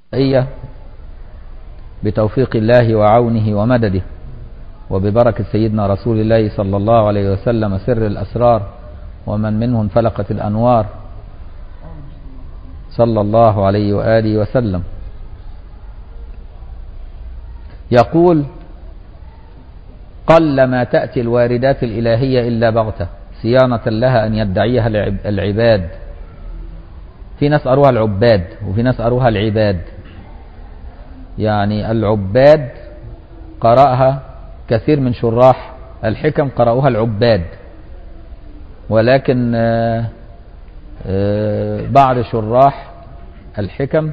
هي بتوفيق الله وعونه ومدده وببركة سيدنا رسول الله صلى الله عليه وسلم سر الأسرار ومن منه انفلقت الأنوار صلى الله عليه وآله وسلم يقول قل ما تأتي الواردات الإلهية إلا بغتة صيانة لها أن يدعيها العباد في ناس أروها العباد وفي ناس أروها العباد يعني العباد قرأها كثير من شراح الحكم قرأوها العباد ولكن بعض شراح الحكم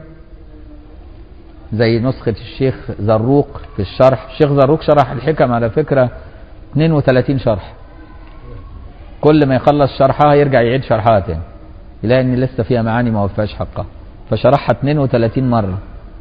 زي نسخة الشيخ زروق في الشرح الشيخ زروق شرح الحكم على فكرة 32 شرح كل ما يخلص شرحها يرجع يعيد شرحها تاني يلاقي ان لسه فيها معاني ما وفاش حقها فشرحها 32 مرة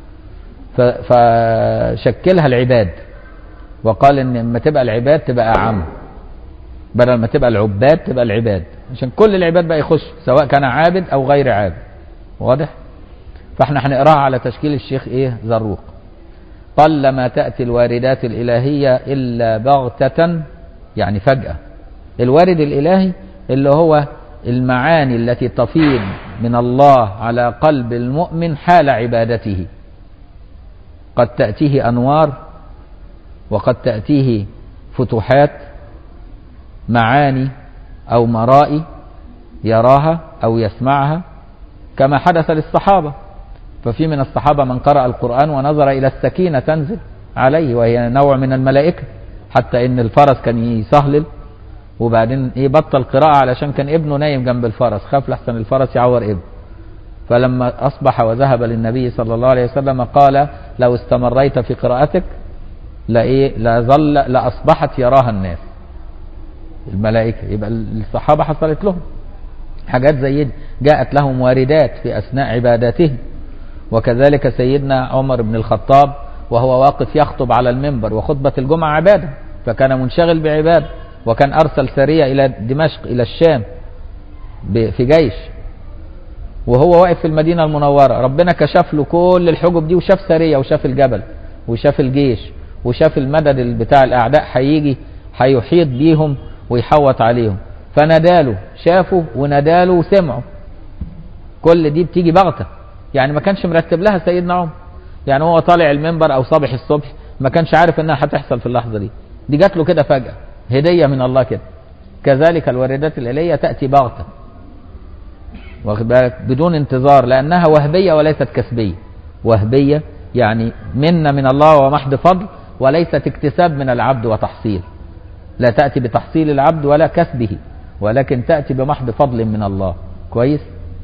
فشكلها العباد وقال ان لما تبقى العباد تبقى اعم بدل ما تبقى العباد تبقى العباد عشان كل العباد بقى يخش سواء كان عابد او غير عابد واضح فاحنا هنقراها على تشكيل الشيخ ايه زروق قل ما تأتي الواردات الإلهية إلا بغتة يعني فجأة الوارد الإلهي اللي هو المعاني التي تفيض من الله على قلب المؤمن حال عبادته قد تأتيه أنوار وقد تأتيه فتوحات معاني أو مرائي يراها أو يسمعها كما حدث للصحابة ففي من الصحابة من قرأ القرآن ونظر إلى السكينة تنزل عليه وهي نوع من الملائكة حتى إن الفرس كان يسهلل وبعدين يبطل قراءة علشان كان ابنه نايم جنب الفرس خاف لحسن الفرس يعور ابنه فلما أصبح وذهب للنبي صلى الله عليه وسلم قال لو استمريت في قراءتك لإيه لظل لأصبحت يراها الناس الملائكة يبقى الصحابة حصلت لهم حاجات زي دي جاءت لهم واردات في أثناء عباداتهم وكذلك سيدنا عمر بن الخطاب وهو واقف يخطب على المنبر وخطبة الجمعة عبادة فكان منشغل بعبادة وكان أرسل سرية إلى دمشق إلى الشام في جيش وهو واقف في المدينة المنورة ربنا كشف له كل الحجب دي وشاف سرية وشاف الجبل وشاف الجيش وشاف المدد بتاع الأعداء هيجي هيحيط بيهم ويحوط عليهم فناداله شافوا وناداله وسمعوا كل دي بتيجي بغتة يعني ما كانش مرتب لها سيدنا عمر يعني هو طالع المنبر او صبح الصبح ما كانش عارف انها هتحصل في اللحظة دي دي جات له كده فجأة هدية من الله كده كذلك الواردات الإلهية تأتي بغتة واخد بالك بدون انتظار لأنها وهبية وليست كسبية وهبية يعني منة من الله ومحض فضل وليست اكتساب من العبد وتحصيل لا تأتي بتحصيل العبد ولا كسبه ولكن تأتي بمحض فضل من الله كويس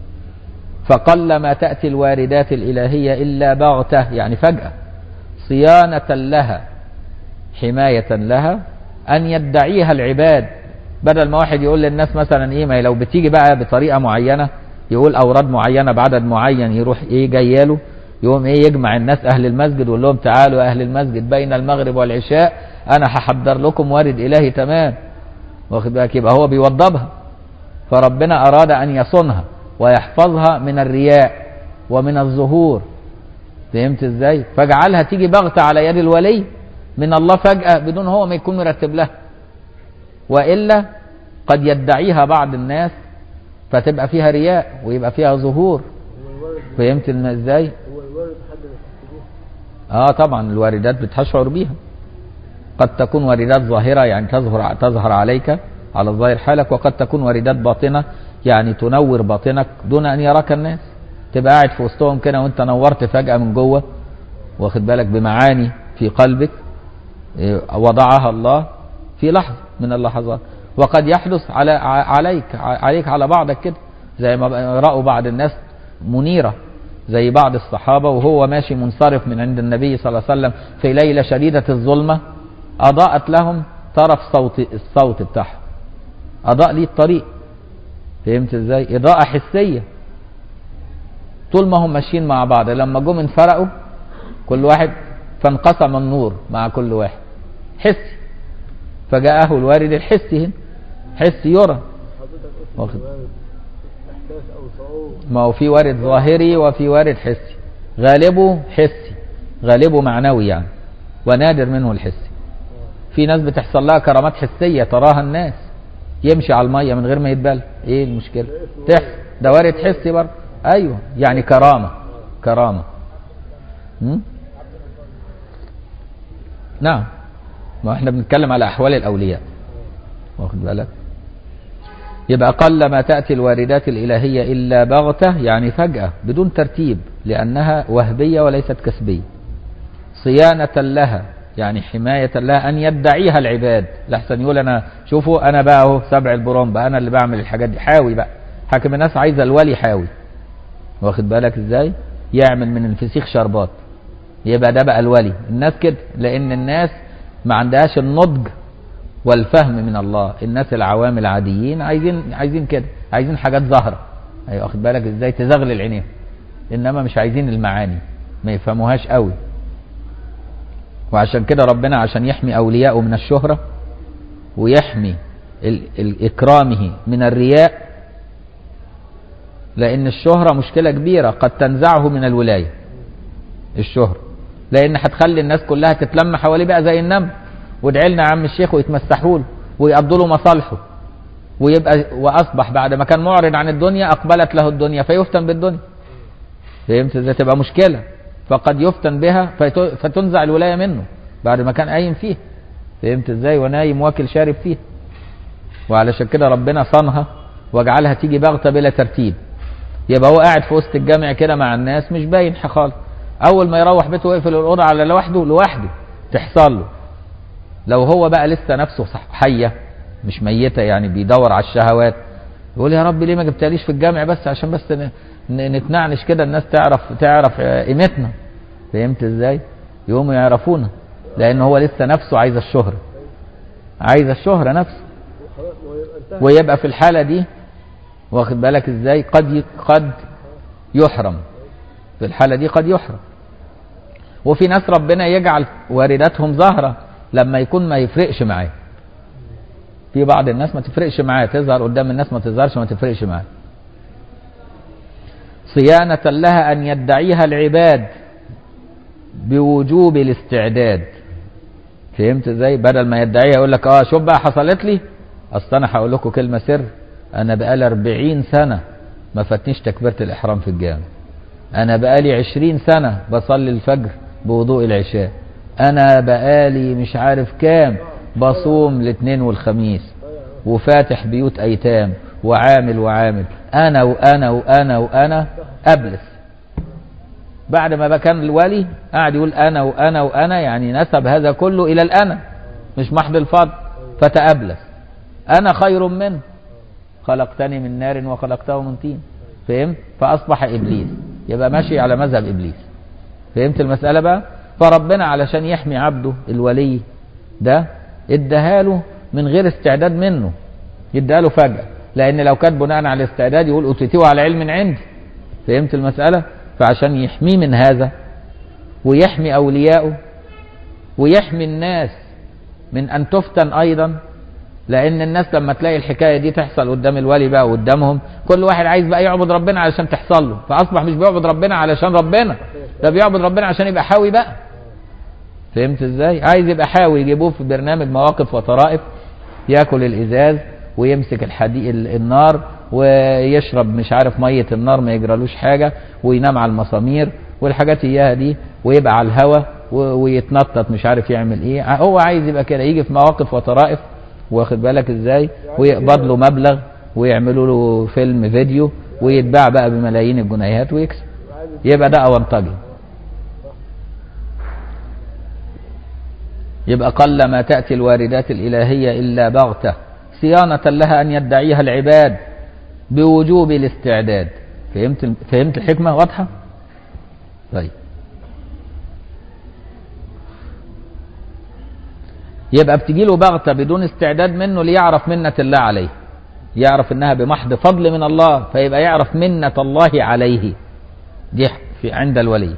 فقل ما تأتي الواردات الإلهية إلا بغتة يعني فجأة صيانة لها حماية لها أن يدعيها العباد بدل ما واحد يقول للناس مثلا إيه ما لو بتيجي بقى بطريقة معينة يقول أوراد معينة بعدد معين يروح إيه جاياله يقوم إيه يجمع الناس أهل المسجد ويقول لهم تعالوا أهل المسجد بين المغرب والعشاء أنا هحضر لكم وارد إلهي تمام واخد بالك يبقى هو بيوضبها فربنا أراد أن يصونها ويحفظها من الرياء ومن الظهور فهمت ازاي فاجعلها تيجي بغتة على يد الولي من الله فجأة بدون هو ما يكون مرتب لها وإلا قد يدعيها بعض الناس فتبقى فيها رياء ويبقى فيها ظهور فهمت ازاي اه طبعا الواردات بتشعر بيها قد تكون واردات ظاهرة يعني تظهر تظهر عليك على الظاهر حالك وقد تكون واردات باطنة يعني تنور باطنك دون ان يراك الناس تبقى قاعد في وسطهم كده وانت نورت فجأة من جوه واخد بالك بمعاني في قلبك وضعها الله في لحظة من اللحظات وقد يحدث على عليك عليك على بعضك كده زي ما رأوا بعض الناس منيرة زي بعض الصحابة وهو ماشي منصرف من عند النبي صلى الله عليه وسلم في ليلة شديدة الظلمة أضاءت لهم طرف صوت الصوت بتاعهم أضاء لي الطريق فهمت ازاي إضاءة حسية طول ما هم ماشيين مع بعض لما جم انفرقوا كل واحد فانقسم النور مع كل واحد حسي فجاءه الوارد الحسي هنا حسي يرى واخد ما هو في وارد ظاهري وفي وارد حسي غالبه حسي غالبه معنوي يعني ونادر منه الحسي في ناس بتحصل لها كرامات حسية تراها الناس يمشي على المية من غير ما يتبل ايه المشكلة تحس ده وارد حسي برضه ايوه يعني كرامة كرامة م? نعم ما احنا بنتكلم على احوال الاولياء واخد بالك يبقى قل ما تأتي الواردات الإلهية إلا بغتة يعني فجأة بدون ترتيب لأنها وهبية وليست كسبية صيانة لها يعني حماية لها أن يدعيها العباد لحسن يقول أنا شوفوا أنا بقى أهو سبع البرام بقى أنا اللي بعمل الحاجات دي حاوي بقى حاكم الناس عايزة الولي حاوي واخد بالك إزاي يعمل من الفسيخ شربات يبقى ده بقى الولي الناس كده لأن الناس ما عندهاش النضج والفهم من الله الناس العوام العاديين عايزين عايزين كده عايزين حاجات ظاهره ايوه واخد بالك ازاي تزغلل عينيهم انما مش عايزين المعاني ما يفهموهاش قوي وعشان كده ربنا عشان يحمي اولياءه من الشهره ويحمي ال- ال- اكرامه من الرياء لان الشهره مشكله كبيره قد تنزعه من الولايه الشهره لان هتخلي الناس كلها تتلم حواليه بقى زي النمل وادعي لنا يا عم الشيخ ويتمسحوا له ويقضوا له مصالحه ويبقى واصبح بعد ما كان معرض عن الدنيا اقبلت له الدنيا فيفتن بالدنيا فهمت ازاي تبقى مشكله فقد يفتن بها فيت- فتنزع الولايه منه بعد ما كان قايم فيه فهمت ازاي ونايم واكل شارب فيه وعلشان كده ربنا صانها وجعلها تيجي بغته بلا ترتيب يبقى هو قاعد في وسط الجامع كده مع الناس مش باين خالص اول ما يروح بيته ويقفل الاوضه على لوحده لوحده تحصل له لو هو بقى لسه نفسه صح- حيه مش ميته يعني بيدور على الشهوات يقول يا رب ليه ما جبتهاليش في الجامع بس عشان بس ن- ن- نتنعنش كده الناس تعرف تعرف آه، قيمتنا فهمت ازاي يقوموا يعرفونا لان هو لسه نفسه عايز الشهره عايز الشهره نفسه خلاص ما هو يبقى انتهى ويبقى في الحالة دي واخد بالك ازاي قد ي- قد يحرم في الحالة دي قد يحرم وفي ناس ربنا يجعل وارداتهم ظاهرة لما يكون ما يفرقش معاه في بعض الناس ما تفرقش معاه تظهر قدام الناس ما تظهرش ما تفرقش معاه صيانة لها أن يدعيها العباد بوجوب الاستعداد فهمت ازاي بدل ما يدعيها يقول لك اه شوف بقى حصلت لي اصل انا هقول لكم كلمه سر انا بقالي 40 سنه ما فاتنيش تكبيره الاحرام في الجامع انا بقالي 20 سنه بصلي الفجر بوضوء العشاء انا بقالي مش عارف كام بصوم الاثنين والخميس وفاتح بيوت ايتام وعامل وعامل انا وانا وانا وانا ابلس بعد ما بقى كان الولي قاعد يقول انا وانا وانا يعني نسب هذا كله الى الانا مش محض الفضل فتأبلس انا خير منه خلقتني من نار وخلقته من طين فهمت فاصبح ابليس يبقى ماشي على مذهب ابليس فهمت المساله بقى فربنا علشان يحمي عبده الولي ده اداهاله من غير استعداد منه يديها له فجأة لأن لو كان بناء على الاستعداد يقول أوتيتيه على علم عندي فهمت المسألة فعشان يحميه من هذا ويحمي أولياءه ويحمي الناس من أن تفتن أيضا لأن الناس لما تلاقي الحكاية دي تحصل قدام الولي بقى قدامهم كل واحد عايز بقى يعبد ربنا علشان تحصل له فأصبح مش بيعبد ربنا علشان ربنا ده بيعبد ربنا عشان يبقى حاوي بقى فهمت ازاي عايز يبقى حاوي يجيبوه في برنامج مواقف وطرائف ياكل الازاز ويمسك الحديد النار ويشرب مش عارف ميه النار ما يجرالوش حاجه وينام على المسامير والحاجات اياها دي ويبقى على الهوا و- ويتنطط مش عارف يعمل ايه ع- هو عايز يبقى كده يجي في مواقف وطرائف واخد بالك ازاي ويقبض له مبلغ ويعملوا له فيلم فيديو ويتباع بقى بملايين الجنيهات ويكسب عايز يبقى ده اونطجي يبقى قل ما تأتي الواردات الإلهية إلا بغتة صيانة لها أن يدعيها العباد بوجوب الاستعداد فهمت فهمت الحكمة واضحة؟ طيب يبقى بتجي له بغتة بدون استعداد منه ليعرف منة الله عليه يعرف انها بمحض فضل من الله فيبقى يعرف منة الله عليه دي في عند الولي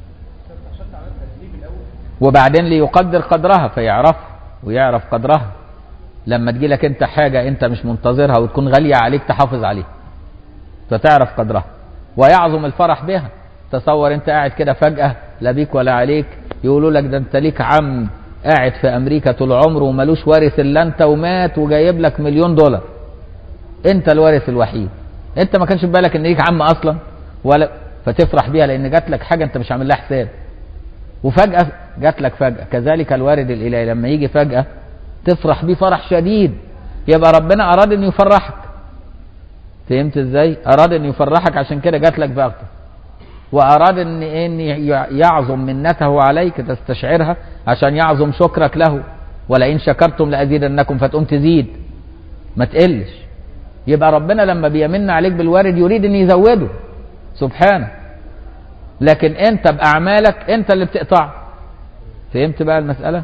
وبعدين ليقدر قدرها فيعرف ويعرف قدرها لما تجي لك انت حاجة انت مش منتظرها وتكون غالية عليك تحافظ عليها فتعرف قدرها ويعظم الفرح بها تصور انت قاعد كده فجأة لا بيك ولا عليك يقولوا لك ده انت ليك عم قاعد في امريكا طول عمره وملوش وارث الا انت ومات وجايب لك مليون دولار انت الوارث الوحيد انت ما كانش في بالك ان ليك عم اصلا ولا فتفرح بيها لان جات لك حاجه انت مش عامل لها حساب وفجاه جات لك فجاه كذلك الوارد الالهي لما يجي فجاه تفرح بيه فرح شديد يبقى ربنا اراد ان يفرحك فهمت ازاي اراد ان يفرحك عشان كده جات لك بغته واراد ان ان يعظم منته عليك تستشعرها عشان يعظم شكرك له ولئن شكرتم لازيدنكم فتقوم تزيد ما تقلش يبقى ربنا لما بيمن عليك بالوارد يريد ان يزوده سبحانه لكن انت باعمالك انت اللي بتقطع فهمت بقى المساله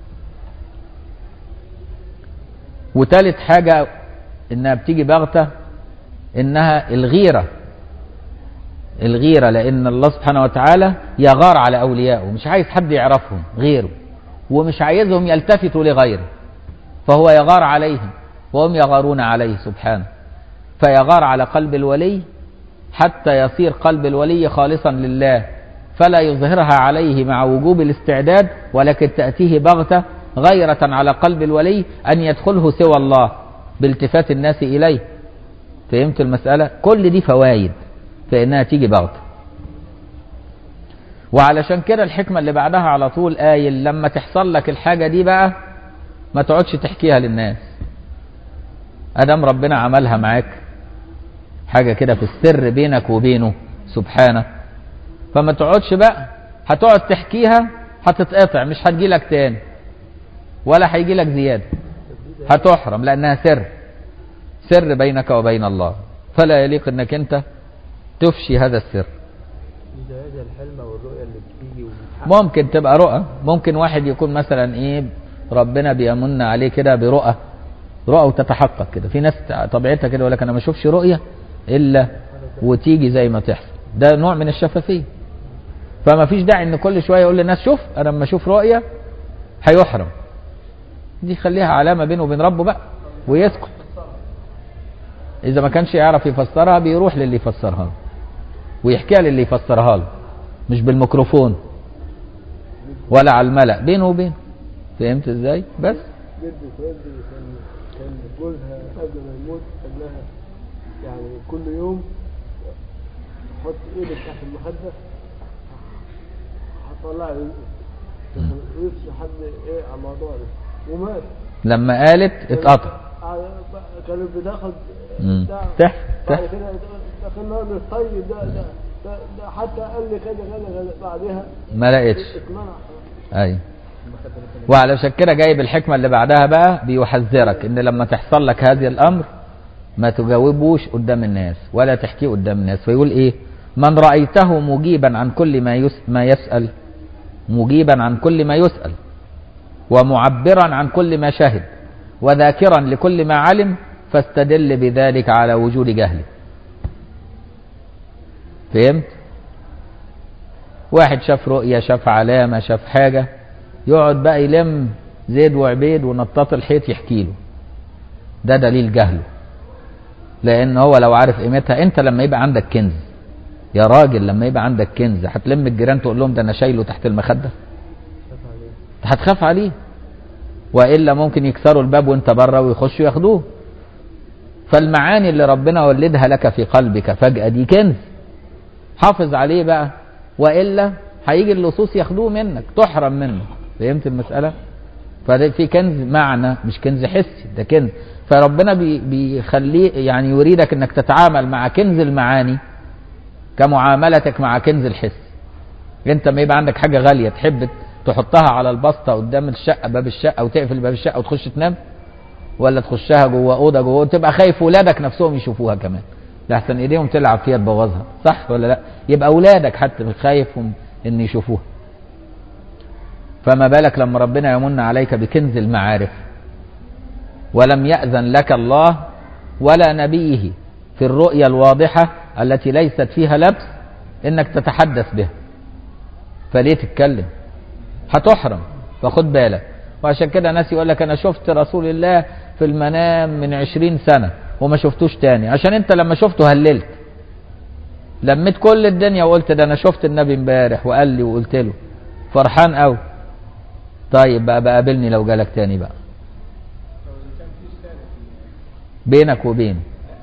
وتالت حاجه انها بتيجي بغته انها الغيره الغيرة لأن الله سبحانه وتعالى يغار على أوليائه مش عايز حد يعرفهم غيره ومش عايزهم يلتفتوا لغيره فهو يغار عليهم وهم يغارون عليه سبحانه فيغار على قلب الولي حتى يصير قلب الولي خالصا لله فلا يظهرها عليه مع وجوب الاستعداد ولكن تأتيه بغتة غيرة على قلب الولي أن يدخله سوى الله بالتفات الناس إليه فهمت المسألة كل دي فوائد فإنها تيجي بغتة وعلشان كده الحكمة اللي بعدها على طول قايل لما تحصل لك الحاجة دي بقى ما تقعدش تحكيها للناس أدام ربنا عملها معاك حاجة كده في السر بينك وبينه سبحانه فما تقعدش بقى هتقعد تحكيها هتتقطع مش هتجيلك تاني ولا هيجيلك زيادة هتحرم لأنها سر سر بينك وبين الله فلا يليق انك انت تفشي هذا السر هذا الحلم والرؤية اللي بتيجي وبتحقق ممكن تبقى رؤى ممكن واحد يكون مثلا ايه ربنا بيمن عليه كده برؤى رؤى وتتحقق كده في ناس طبيعتها كده يقول لك انا ما اشوفش رؤيه الا وتيجي زي ما تحصل ده نوع من الشفافيه فما فيش داعي ان كل شويه يقول للناس شوف انا لما اشوف رؤيه هيحرم دي خليها علامه بينه وبين ربه بقى ويسكت اذا ما كانش يعرف يفسرها بيروح للي يفسرها له ويحكيها للي يفسرها له مش بالميكروفون ولا على الملأ بينه وبينه فهمت ازاي بس جدة والدي كان كان جوزها قبل ما يموت قال لها يعني كل يوم حط ايدك تحت المخدة هطلع يفشي حد ايه على الموضوع ده ومات لما قالت اتقطع على- كانوا بناخد مم. بتاع تحت بعد تحت كده دخلنا له الطيب ده ده ده, ده حتى قال لي كده كده كده بعدها ما لقيتش اتمنع ايوه وعلشان كده جايب الحكمة اللي بعدها بقى بيحذرك ان لما تحصل لك هذا الامر ما تجاوبوش قدام الناس ولا تحكيه قدام الناس فيقول ايه من رأيته مجيبا عن كل ما يس ما يسأل مجيبا عن كل ما يسأل ومعبرا عن كل ما شهد وذاكرا لكل ما علم فاستدل بذلك على وجود جهله فهمت واحد شاف رؤية شاف علامة شاف حاجة يقعد بقى يلم زيد وعبيد ونطاط الحيط يحكي له ده دليل جهله لان هو لو عارف قيمتها انت لما يبقى عندك كنز يا راجل لما يبقى عندك كنز هتلم الجيران تقول لهم ده انا شايله تحت المخده شاف عليه هتخاف عليه والا ممكن يكسروا الباب وانت بره ويخشوا ياخدوه فالمعاني اللي ربنا ولدها لك في قلبك فجأة دي كنز حافظ عليه بقى والا هيجي اللصوص ياخدوه منك تحرم منه فهمت المسألة فده في كنز معنى مش كنز حسي ده كنز فربنا بي بيخليه يعني يريدك انك تتعامل مع كنز المعاني كمعاملتك مع كنز الحس انت ما يبقى عندك حاجة غالية تحب تحطها على البسطة قدام الشقة باب الشقة وتقفل باب الشقة وتخش تنام ولا تخشها جوه أوضة جوه وتبقى خايف ولادك نفسهم يشوفوها كمان لحسن ايديهم تلعب فيها تبوظها صح ولا لا يبقى اولادك حتى خايفهم ان يشوفوها فما بالك لما ربنا يمن عليك بكنز المعارف ولم يأذن لك الله ولا نبيه في الرؤيا الواضحة التي ليست فيها لبس انك تتحدث بها فليه تتكلم هتحرم فخد بالك وعشان كده ناس يقول لك انا شفت رسول الله في المنام من عشرين سنة وما شفتوش تاني عشان انت لما شفته هللت لميت كل الدنيا وقلت ده انا شفت النبي امبارح وقال لي وقلت له فرحان قوي طيب بقى بقابلني لو جالك تاني بقى بينك وبينه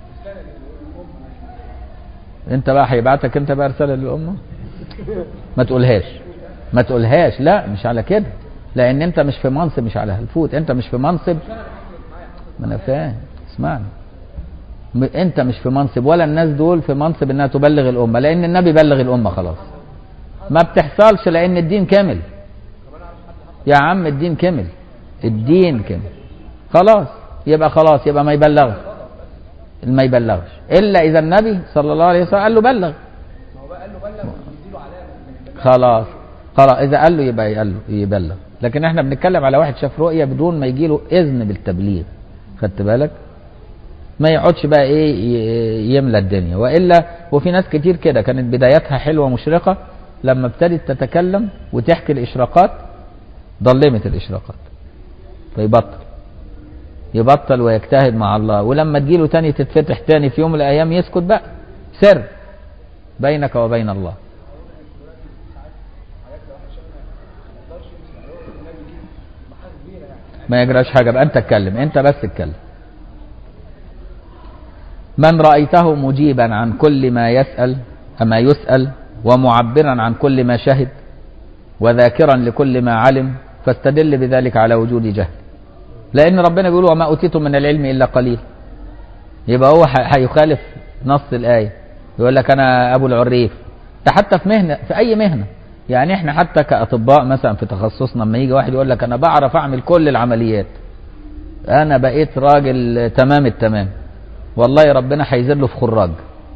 انت بقى هيبعتك انت بقى رساله للامه ما تقولهاش ما تقولهاش لا مش على كده لان انت مش في منصب مش على هالفوت انت مش في منصب ما انا فاهم اسمعني م- انت مش في منصب ولا الناس دول في منصب انها تبلغ الامه لان النبي بلغ الامه خلاص ما بتحصلش لان الدين كامل يا عم الدين كمل الدين كمل خلاص يبقى خلاص يبقى ما يبلغش ما يبلغش الا اذا النبي صلى الله عليه وسلم قال له بلغ خلاص خلاص اذا قال له يبقى قال له يبلغ لكن احنا بنتكلم على واحد شاف رؤيه بدون ما يجي له اذن بالتبليغ خدت بالك ما يقعدش بقى ايه ي- يملى الدنيا والا وفي ناس كتير كده كانت بدايتها حلوه مشرقه لما ابتدت تتكلم وتحكي الاشراقات ضلمت الاشراقات فيبطل يبطل ويجتهد مع الله ولما تجيله تاني تتفتح تاني في يوم من الايام يسكت بقى سر بينك وبين الله ما يجراش حاجه بقى انت اتكلم انت بس اتكلم من رأيته مجيبا عن كل ما يسأل أما يسأل ومعبرا عن كل ما شهد وذاكرا لكل ما علم فاستدل بذلك على وجود جهل لأن ربنا بيقول وما أوتيتم من العلم إلا قليل يبقى هو ح- هيخالف نص الآية يقول لك أنا أبو العريف ده حتى في مهنة في أي مهنة يعني احنا حتى كأطباء مثلا في تخصصنا لما يجي واحد يقول لك أنا بعرف أعمل كل العمليات أنا بقيت راجل تمام التمام والله ربنا هيزيد له في خراج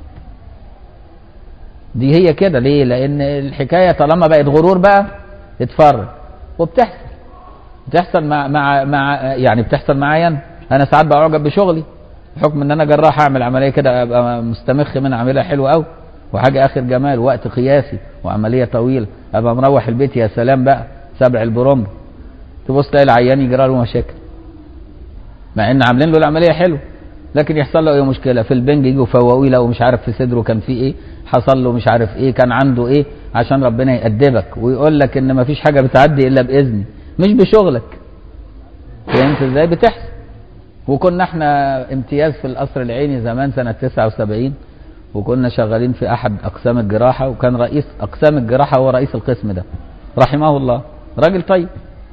دي هي كده ليه لان الحكايه طالما بقت غرور بقى اتفرج وبتحصل بتحصل مع مع مع يعني بتحصل معايا انا انا ساعات بعجب بشغلي بحكم ان انا جراح اعمل عمليه كده ابقى مستمخ منها اعملها حلوه قوي وحاجه اخر جمال وقت قياسي وعمليه طويله ابقى مروح البيت يا سلام بقى سبع البرومب تبص تلاقي العيان يجرى له مشاكل مع ان عاملين له العمليه حلو لكن يحصل له اي مشكله في البنج يجوا يفوقوا له ومش عارف في صدره كان فيه ايه حصل له مش عارف ايه كان عنده ايه عشان ربنا يأدبك ويقول لك ان مفيش حاجه بتعدي الا باذني مش بشغلك فهمت ازاي بتحصل وكنا احنا امتياز في القصر العيني زمان سنه 79 وكنا شغالين في احد اقسام الجراحه وكان رئيس اقسام الجراحه هو رئيس القسم ده رحمه الله راجل طيب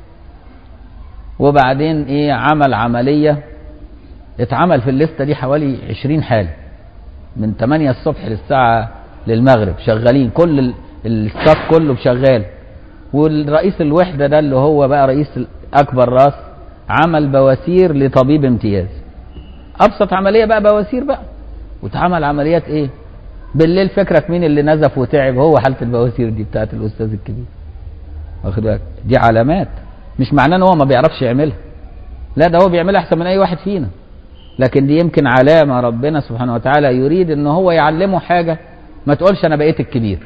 وبعدين ايه عمل عمليه اتعمل في الليسته دي حوالي 20 حاله من 8 الصبح للساعه للمغرب شغالين كل ال- الستاف كله شغال والرئيس الوحده ده اللي هو بقى رئيس اكبر راس عمل بواسير لطبيب امتياز ابسط عمليه بقى بواسير بقى واتعمل عمليات ايه بالليل فكرك مين اللي نزف وتعب هو حاله البواسير دي بتاعت الاستاذ الكبير واخد بالك دي علامات مش معناه ان هو ما بيعرفش يعملها لا ده هو بيعملها احسن من اي واحد فينا لكن دي يمكن علامه ربنا سبحانه وتعالى يريد ان هو يعلمه حاجه ما تقولش انا بقيت الكبير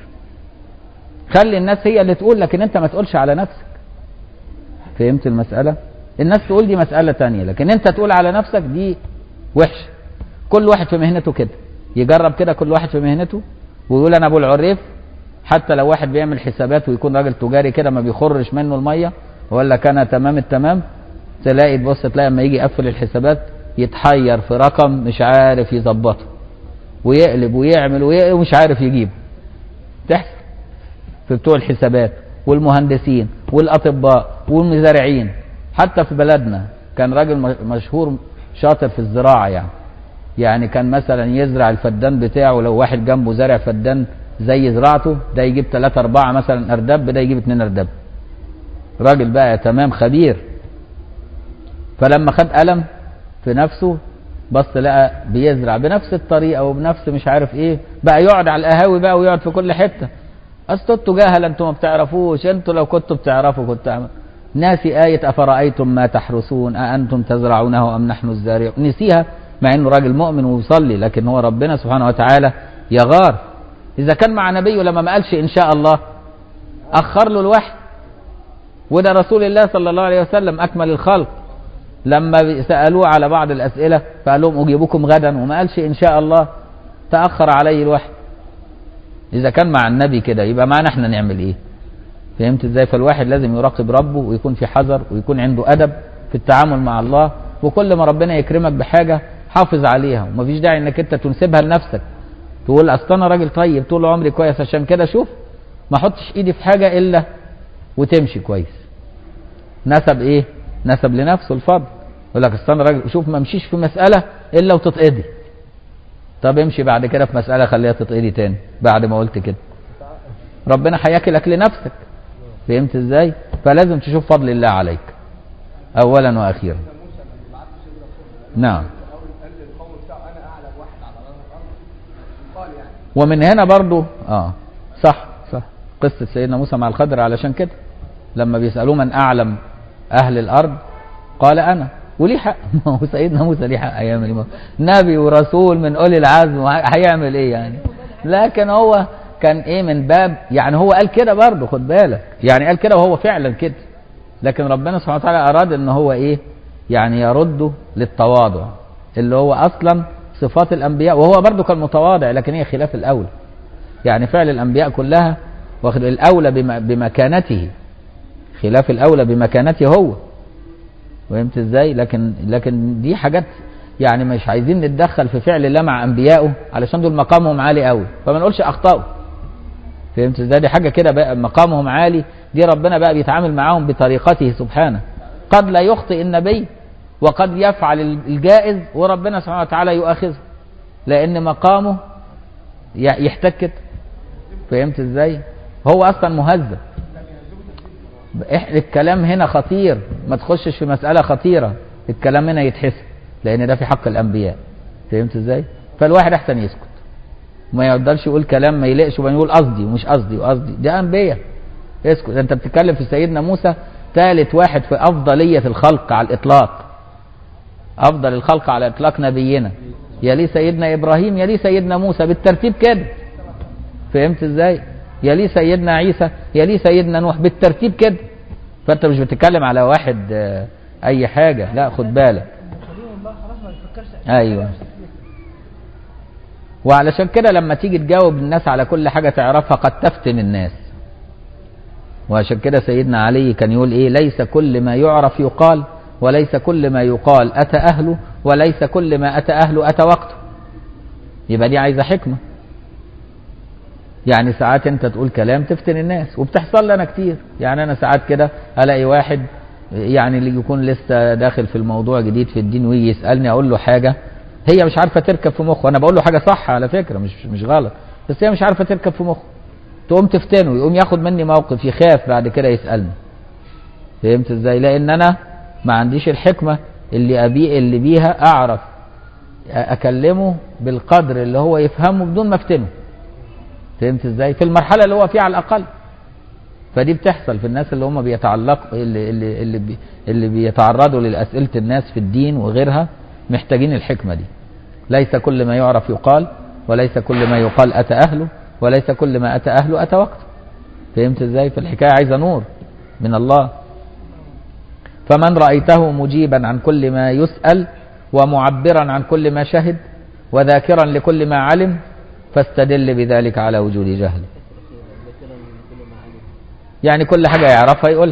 خلي الناس هي اللي تقول لكن انت ما تقولش على نفسك فهمت المساله الناس تقول دي مساله تانية لكن انت تقول على نفسك دي وحشه كل واحد في مهنته كده يجرب كده كل واحد في مهنته ويقول انا ابو العريف حتى لو واحد بيعمل حسابات ويكون راجل تجاري كده ما بيخرش منه الميه ويقول لك انا تمام التمام تلاقي تبص تلاقي لما يجي يقفل الحسابات يتحير في رقم مش عارف يظبطه ويقلب ويعمل وي- ومش عارف يجيبه تحصل في بتوع الحسابات والمهندسين والاطباء والمزارعين حتى في بلدنا كان راجل م- مشهور شاطر في الزراعه يعني يعني كان مثلا يزرع الفدان بتاعه لو واحد جنبه زارع فدان زي زراعته ده يجيب ثلاثة أربعة مثلا أرداب ده يجيب اتنين أرداب راجل بقى تمام خبير فلما خد قلم في نفسه بص لقى بيزرع بنفس الطريقة وبنفس مش عارف ايه بقى يقعد على القهاوي بقى ويقعد في كل حتة اصل انتوا جهل انتوا ما بتعرفوش انتوا لو كنتوا بتعرفوا كنت عمل. ناسي آية أفرأيتم ما تحرثون أأنتم تزرعونه أم نحن الزارعون نسيها مع إنه راجل مؤمن ويصلي لكن هو ربنا سبحانه وتعالى يغار إذا كان مع نبيه لما ما قالش إن شاء الله أخر له الوحي وده رسول الله صلى الله عليه وسلم أكمل الخلق لما سألوه على بعض الأسئلة فقال لهم أجيبكم غدا وما قالش إن شاء الله تأخر عليه الوحي اذا كان مع النبي كده يبقى معنا احنا نعمل ايه فهمت ازاي فالواحد لازم يراقب ربه ويكون في حذر ويكون عنده ادب في التعامل مع الله وكل ما ربنا يكرمك بحاجه حافظ عليها ومفيش داعي انك انت تنسبها لنفسك تقول اصل انا راجل طيب طول عمري كويس عشان كده شوف ما احطش ايدي في حاجه الا وتمشي كويس نسب ايه نسب لنفسه الفضل يقول لك اصل انا راجل شوف ما امشيش في مساله الا وتتقضي طب امشي بعد كده في مساله خليها تتقضي تاني بعد ما قلت كده ربنا هياكلك لنفسك فهمت ازاي فلازم تشوف فضل الله عليك اولا واخيرا نعم ومن هنا برضو اه صح صح قصة سيدنا موسى مع الخضر علشان كده لما بيسألوه من أعلم أهل الأرض قال أنا وليه حق ما هو سيدنا موسى ليه حق هيعمل ايه نبي ورسول من أولي العزم هيعمل ايه يعني لكن هو كان ايه من باب يعني هو قال كده برضه خد بالك يعني قال كده وهو فعلا كده لكن ربنا سبحانه وتعالى أراد ان هو ايه يعني يرده للتواضع اللي هو أصلا صفات الأنبياء وهو برضه كان متواضع لكن هي خلاف الأولى يعني فعل الأنبياء كلها واخد الأولى بم- بمكانته خلاف الأولى بمكانته هو فهمت ازاي لكن لكن دي حاجات يعني مش عايزين نتدخل في فعل الله مع انبيائه علشان دول مقامهم عالي قوي فما نقولش اخطاوا فهمت ازاي دي حاجه كده بقى مقامهم عالي دي ربنا بقى بيتعامل معاهم بطريقته سبحانه قد لا يخطئ النبي وقد يفعل الجائز وربنا سبحانه وتعالى يؤاخذه لان مقامه ي- يحتاج كده فهمت ازاي هو اصلا مهذب إح- الكلام هنا خطير ما تخشش في مسألة خطيرة الكلام هنا يتحسب لأن ده في حق الأنبياء فهمت ازاي؟ فالواحد أحسن يسكت ما يقدرش يقول كلام ما يليقش وبعدين يقول قصدي ومش قصدي وقصدي ده أنبياء اسكت أنت بتتكلم في سيدنا موسى ثالث واحد في أفضلية الخلق على الإطلاق أفضل الخلق على إطلاق نبينا يلي سيدنا إبراهيم يلي سيدنا موسى بالترتيب كده فهمت ازاي؟ يلي سيدنا عيسى يلي سيدنا نوح بالترتيب كده فانت مش بتتكلم على واحد آه، اي حاجه لا خد بالك ايوه وعلشان كده لما تيجي تجاوب الناس على كل حاجه تعرفها قد تفتن الناس وعشان كده سيدنا علي كان يقول ايه ليس كل ما يعرف يقال وليس كل ما يقال اتى اهله وليس كل ما اتى اهله اتى وقته يبقى دي عايزه حكمه يعني ساعات انت تقول كلام تفتن الناس وبتحصل لي انا كتير يعني انا ساعات كده الاقي واحد يعني اللي يكون لسه داخل في الموضوع جديد في الدين ويجي يسالني اقول له حاجه هي مش عارفه تركب في مخه انا بقول له حاجه صح على فكره مش مش غلط بس هي مش عارفه تركب في مخه تقوم تفتنه يقوم ياخد مني موقف يخاف بعد كده يسالني فهمت ازاي لان انا ما عنديش الحكمه اللي ابي اللي بيها اعرف اكلمه بالقدر اللي هو يفهمه بدون ما افتنه فهمت ازاي في المرحله اللي هو فيها على الاقل فدي بتحصل في الناس اللي هم بيتعلقوا اللي اللي اللي, بي اللي بيتعرضوا لاسئله الناس في الدين وغيرها محتاجين الحكمه دي ليس كل ما يعرف يقال وليس كل ما يقال اتى اهله وليس كل ما اتى اهله اتى وقته فهمت ازاي فالحكايه عايزه نور من الله فمن رايته مجيبا عن كل ما يسال ومعبرا عن كل ما شهد وذاكرا لكل ما علم فاستدل بذلك على وجود جهل يعني كل حاجة يعرفها يقولها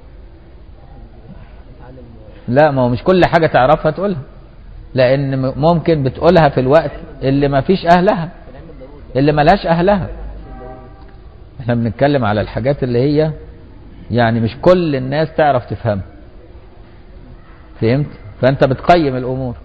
لا ما هو مش كل حاجة تعرفها تقولها لأن م- ممكن بتقولها في الوقت اللي ما فيش أهلها اللي ملهاش أهلها احنا بنتكلم على الحاجات اللي هي يعني مش كل الناس تعرف تفهمها فهمت فأنت بتقيم الأمور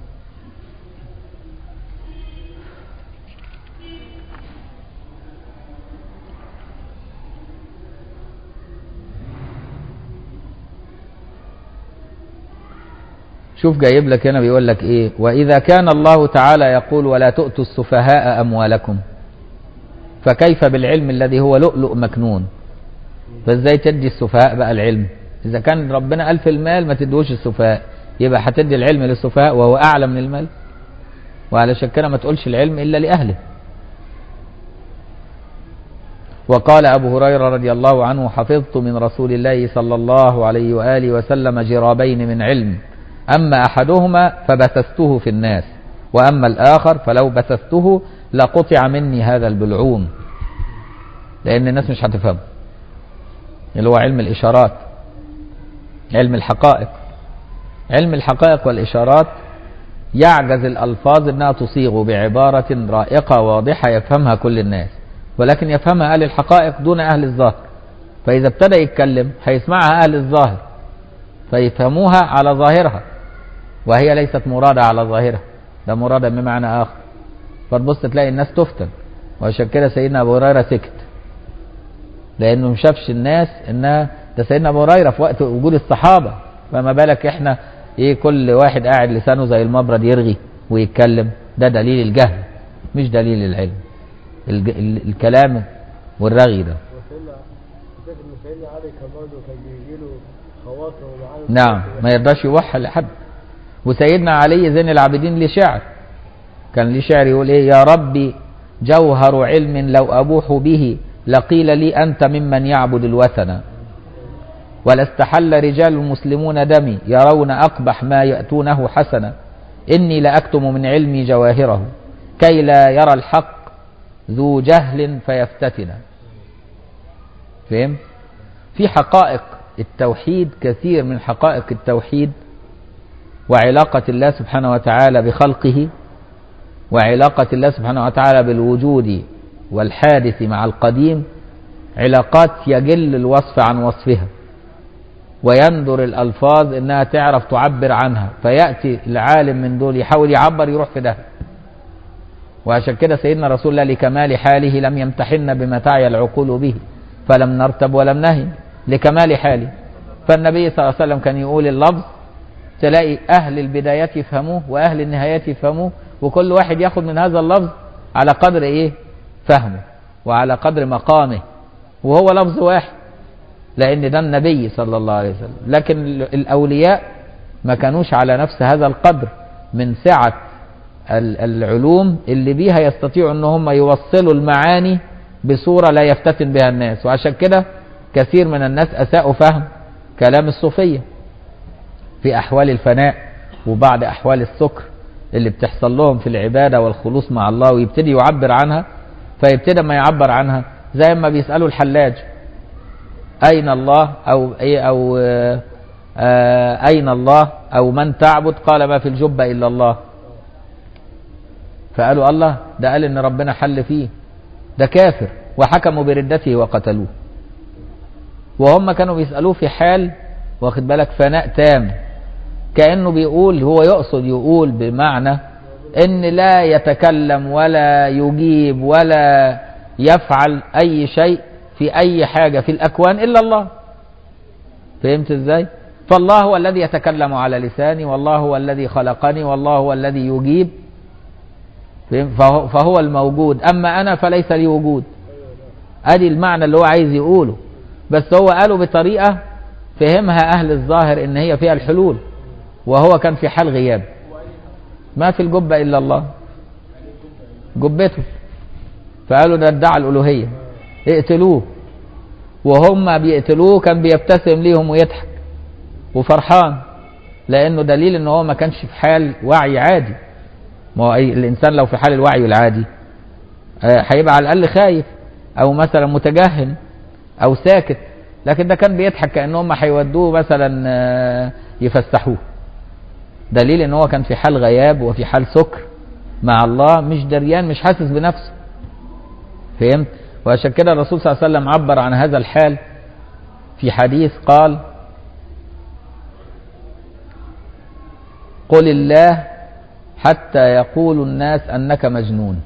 شوف جايب لك هنا بيقول لك ايه واذا كان الله تعالى يقول ولا تؤتوا السفهاء اموالكم فكيف بالعلم الذي هو لؤلؤ مكنون فازاي تدي السفهاء بقى العلم اذا كان ربنا قال في المال ما تدوش السفهاء يبقى هتدي العلم للسفهاء وهو اعلى من المال وعلشان كده ما تقولش العلم الا لاهله وقال أبو هريرة رضي الله عنه حفظت من رسول الله صلى الله عليه وآله وسلم جرابين من علم أما أحدهما فبثثته في الناس وأما الآخر فلو بثثته لقطع مني هذا البلعوم لان الناس مش هتفهمه اللي هو علم الاشارات علم الحقائق علم الحقائق والاشارات يعجز الالفاظ انها تصيغ بعباره رائقه واضحه يفهمها كل الناس ولكن يفهمها اهل الحقائق دون اهل الظاهر فاذا ابتدى يتكلم هيسمعها اهل الظاهر فيفهموها على ظاهرها وهي ليست مرادة على ظاهرها ده مرادة بمعنى آخر فتبص تلاقي الناس تفتن وعشان كده سيدنا أبو هريرة سكت لأنه مشافش الناس إنها ده سيدنا أبو هريرة في وقت وجود الصحابة فما بالك إحنا إيه كل واحد قاعد لسانه زي المبرد يرغي ويتكلم ده دليل الجهل مش دليل العلم الج... ال... الكلام والرغي ده وسيدنا فاكر ان سيدنا علي كان برضه كان بيجي له خواطر ومعاه نعم ما يرضاش يوحى لحد وسيدنا علي زين العابدين ليه شعر كان ليه شعر يقول ايه يا ربي جوهر علم لو ابوح به لقيل لي انت ممن يعبد الوثن ولاستحل رجال المسلمون دمي يرون اقبح ما ياتونه حسنا اني لاكتم من علمي جواهره كي لا يرى الحق ذو جهل فيفتتن فهم في حقائق التوحيد كثير من حقائق التوحيد وعلاقة الله سبحانه وتعالى بخلقه وعلاقة الله سبحانه وتعالى بالوجود والحادث مع القديم علاقات يجل الوصف عن وصفها ويندر الألفاظ إنها تعرف تعبر عنها فيأتي العالم من دول يحاول يعبر يروح في ده وعشان كده سيدنا رسول الله لكمال حاله لم يمتحن بما تعي العقول به فلم نرتب ولم نهن لكمال حاله فالنبي صلى الله عليه وسلم كان يقول اللفظ تلاقي أهل البدايات يفهموه وأهل النهايات يفهموه وكل واحد ياخد من هذا اللفظ على قدر إيه فهمه وعلى قدر مقامه وهو لفظ واحد لأن ده النبي صلى الله عليه وسلم لكن الأولياء ما كانوش على نفس هذا القدر من سعة العلوم اللي بيها يستطيعوا ان هم يوصلوا المعاني بصورة لا يفتتن بها الناس وعشان كده كثير من الناس أساءوا فهم كلام الصوفية في أحوال الفناء وبعد أحوال السكر اللي بتحصل لهم في العبادة والخلوص مع الله ويبتدي يعبر عنها فيبتدي ما يعبر عنها زي ما بيسألوا الحلاج أين الله أو إيه أو آه آه أين الله أو من تعبد قال ما في الجبة إلا الله فقالوا الله ده قال إن ربنا حل فيه ده كافر وحكموا بردته وقتلوه وهم كانوا بيسألوه في حال واخد بالك فناء تام كأنه بيقول هو يقصد يقول بمعنى ان لا يتكلم ولا يجيب ولا يفعل اي شيء في اي حاجة في الاكوان الا الله فهمت ازاي فالله هو الذي يتكلم على لساني والله هو الذي خلقني والله هو الذي يجيب فهو, فهو الموجود اما انا فليس لي وجود ادي المعنى اللي هو عايز يقوله بس هو قاله بطريقة فهمها اهل الظاهر ان هي فيها الحلول وهو كان في حال غياب ما في الجبة إلا الله جبته فقالوا ده ادعى الألوهية اقتلوه وهم بيقتلوه كان بيبتسم ليهم ويضحك وفرحان لأنه دليل ان هو ما كانش في حال وعي عادي ما هو الإنسان لو في حال الوعي العادي هيبقى على الأقل خايف أو مثلا متجهل أو ساكت لكن ده كان بيضحك كأنهم هيودوه مثلا يفسحوه دليل ان هو كان في حال غياب وفي حال سكر مع الله مش دريان مش حاسس بنفسه فهمت وعشان كده الرسول صلى الله عليه وسلم عبر عن هذا الحال في حديث قال قل الله حتى يقول الناس انك مجنون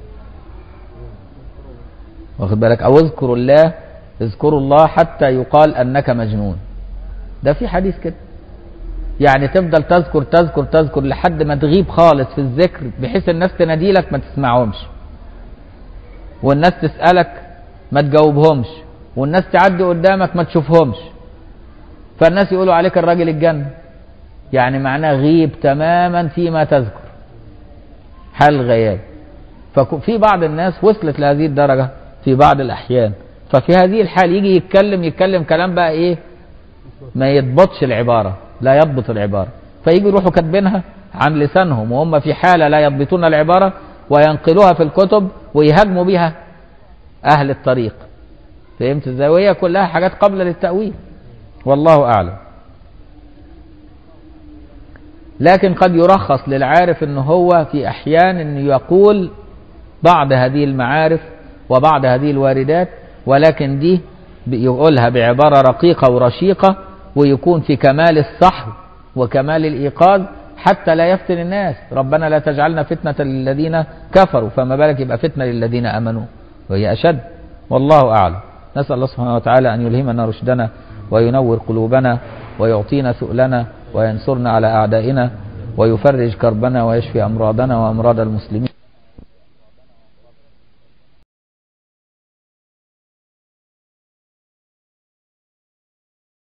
واخد بالك او اذكروا الله اذكروا الله حتى يقال انك مجنون ده في حديث كده يعني تفضل تذكر تذكر تذكر لحد ما تغيب خالص في الذكر بحيث الناس تنادي لك ما تسمعهمش والناس تسألك ما تجاوبهمش والناس تعدي قدامك ما تشوفهمش فالناس يقولوا عليك الراجل الجنة يعني معناه غيب تماما فيما تذكر حال غياب ففي بعض الناس وصلت لهذه الدرجة في بعض الأحيان ففي هذه الحال يجي يتكلم يتكلم كلام بقى ايه ما يضبطش العبارة لا يضبط العبارة فيجي يروحوا كاتبينها عن لسانهم وهم في حالة لا يضبطون العبارة وينقلوها في الكتب ويهاجموا بها أهل الطريق فهمت ازاي وهي كلها حاجات قابلة للتأويل والله أعلم لكن قد يرخص للعارف ان هو في احيان انه يقول بعض هذه المعارف وبعض هذه الواردات ولكن دي يقولها بعبارة رقيقة ورشيقة ويكون في كمال الصحو وكمال الإيقاظ حتى لا يفتن الناس ربنا لا تجعلنا فتنة للذين كفروا فما بالك يبقى فتنة للذين أمنوا وهي أشد والله أعلم نسأل الله سبحانه وتعالى أن يلهمنا رشدنا وينور قلوبنا ويعطينا سؤلنا وينصرنا على أعدائنا ويفرج كربنا ويشفي أمراضنا وأمراض المسلمين